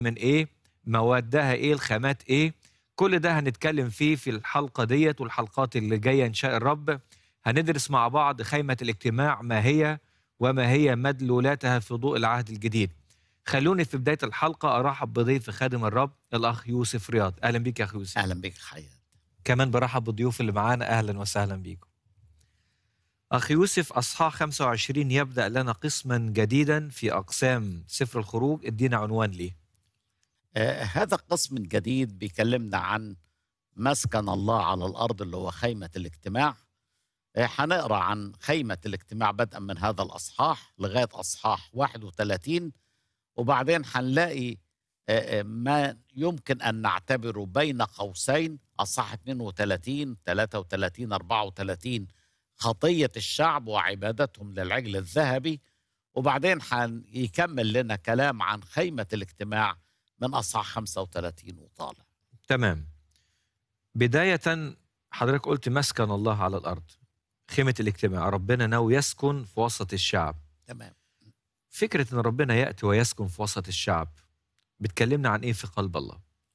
من ايه موادها ايه الخامات ايه كل ده هنتكلم فيه في الحلقة ديت والحلقات اللي جاية إن شاء الرب هندرس مع بعض خيمة الاجتماع ما هي وما هي مدلولاتها في ضوء العهد الجديد خلوني في بداية الحلقة أرحب بضيف خادم الرب الأخ يوسف رياض أهلا بيك يا أخ يوسف اهلا بك حياة كمان برحب بالضيوف اللي معانا أهلا وسهلا بيكم أخ يوسف أصحاح 25 يبدأ لنا قسما جديدا في أقسام سفر الخروج ادينا عنوان ليه آه هذا قسم جديد بيكلمنا عن مسكن الله على الارض اللي هو خيمه الاجتماع آه هنقرا عن خيمه الاجتماع بدءا من هذا الاصحاح لغايه اصحاح 31 وبعدين هنلاقي آه آه، ما يمكن ان نعتبره بين قوسين اصحاح 32 33 34 خطيه الشعب وعبادتهم للعجل الذهبي وبعدين هيكمل لنا كلام عن خيمه الاجتماع من اصحاح 35 وطالع تمام بداية حضرتك قلت مسكن الله على الأرض خيمة الاجتماع ربنا ناوي يسكن في وسط الشعب تمام فكرة أن ربنا يأتي ويسكن في وسط الشعب بتكلمنا عن إيه في قلب الله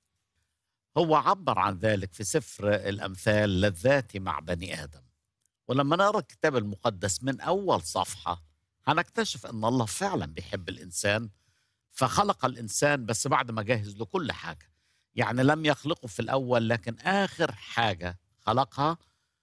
هو عبر عن ذلك في سفر الامثال لذاتي مع بني ادم ولما نقرا الكتاب المقدس من اول صفحه هنكتشف ان الله فعلا بيحب الانسان فخلق الانسان بس بعد ما جهز له كل حاجه يعني لم يخلقه في الاول لكن اخر حاجه خلقها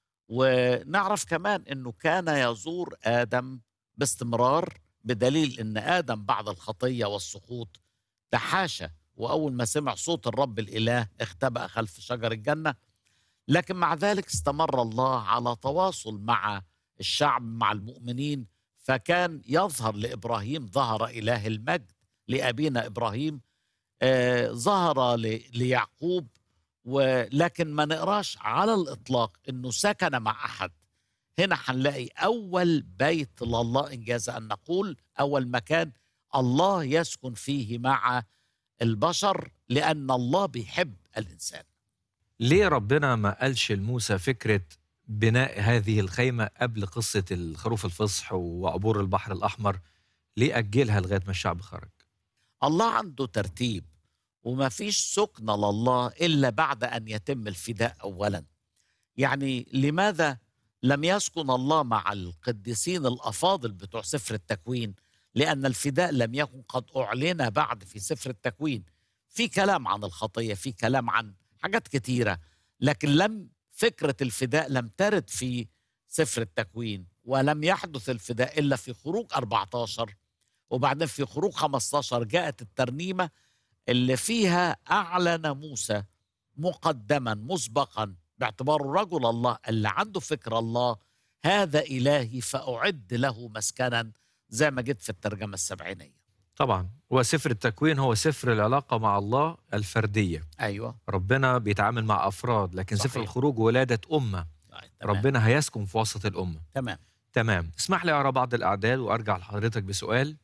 ونعرف كمان انه كان يزور ادم باستمرار بدليل ان ادم بعد الخطيه والسقوط تحاشى واول ما سمع صوت الرب الاله اختبأ خلف شجر الجنه لكن مع ذلك استمر الله على تواصل مع الشعب مع المؤمنين فكان يظهر لابراهيم ظهر اله المجد لابينا ابراهيم آه ظهر ل- ليعقوب ولكن ما نقراش على الاطلاق انه سكن مع احد هنا هنلاقي اول بيت لله انجاز ان نقول اول مكان الله يسكن فيه مع البشر لان الله بيحب الانسان ليه ربنا ما قالش لموسى فكرة بناء هذه الخيمة قبل قصة الخروف الفصح وعبور البحر الأحمر ليه أجلها لغاية ما الشعب خرج الله عنده ترتيب وما فيش سكن لله الا بعد ان يتم الفداء اولا يعني لماذا لم يسكن الله مع القديسين الافاضل بتوع سفر التكوين لان الفداء لم يكن قد اعلن بعد في سفر التكوين في كلام عن الخطيه في كلام عن حاجات كتيره لكن لم فكره الفداء لم ترد في سفر التكوين ولم يحدث الفداء الا في خروج 14 وبعدين في خروج 15 جاءت الترنيمه اللي فيها اعلن موسى مقدما مسبقا باعتباره رجل الله اللي عنده فكر الله هذا الهي فاعد له مسكنا زي ما جيت في الترجمه السبعينيه طبعا وسفر التكوين هو سفر العلاقة مع الله الفردية ايوه ربنا بيتعامل مع أفراد لكن سفر صحيح. الخروج ولادة أمة تمام. ربنا هيسكن في وسط الأمة تمام تمام اسمح لي أقرأ بعض الأعداد وأرجع لحضرتك بسؤال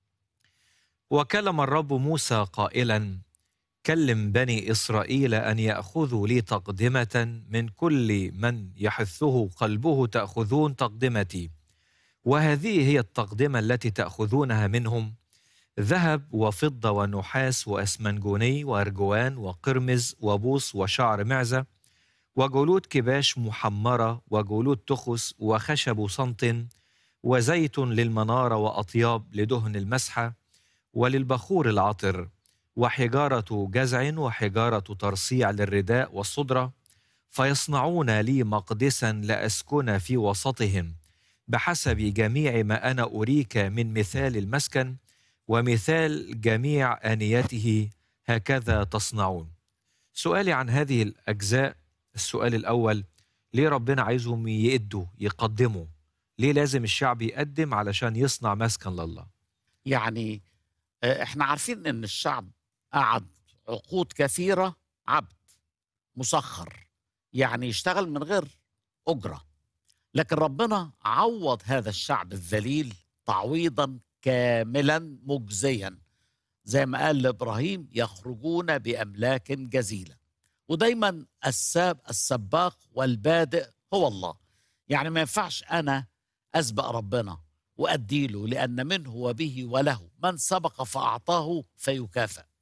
وكلم الرب موسى قائلا كلم بني إسرائيل أن يأخذوا لي تقدمة من كل من يحثه قلبه تأخذون تقدمتي وهذه هي التقدمة التي تأخذونها منهم ذهب وفضة ونحاس وأسمنجوني وأرجوان وقرمز وبوص وشعر معزة وجلود كباش محمرة وجلود تخس وخشب صنط وزيت للمنارة وأطياب لدهن المسحة وللبخور العطر وحجارة جزع وحجارة ترصيع للرداء والصدرة فيصنعون لي مقدسا لأسكن في وسطهم بحسب جميع ما أنا أريك من مثال المسكن ومثال جميع آنيته هكذا تصنعون سؤالي عن هذه الأجزاء السؤال الأول ليه ربنا عايزهم يأدوا يقدموا ليه لازم الشعب يقدم علشان يصنع مسكن لله يعني آه، احنا عارفين ان الشعب قعد عقود كثيره عبد مسخر يعني يشتغل من غير اجره لكن ربنا عوض هذا الشعب الذليل تعويضا كاملا مجزيا زي ما قال لابراهيم يخرجون باملاك جزيله ودايما الساب السباق والبادئ هو الله يعني ما ينفعش انا اسبق ربنا واديله لان منه وبه وله من سبق فاعطاه فيكافئ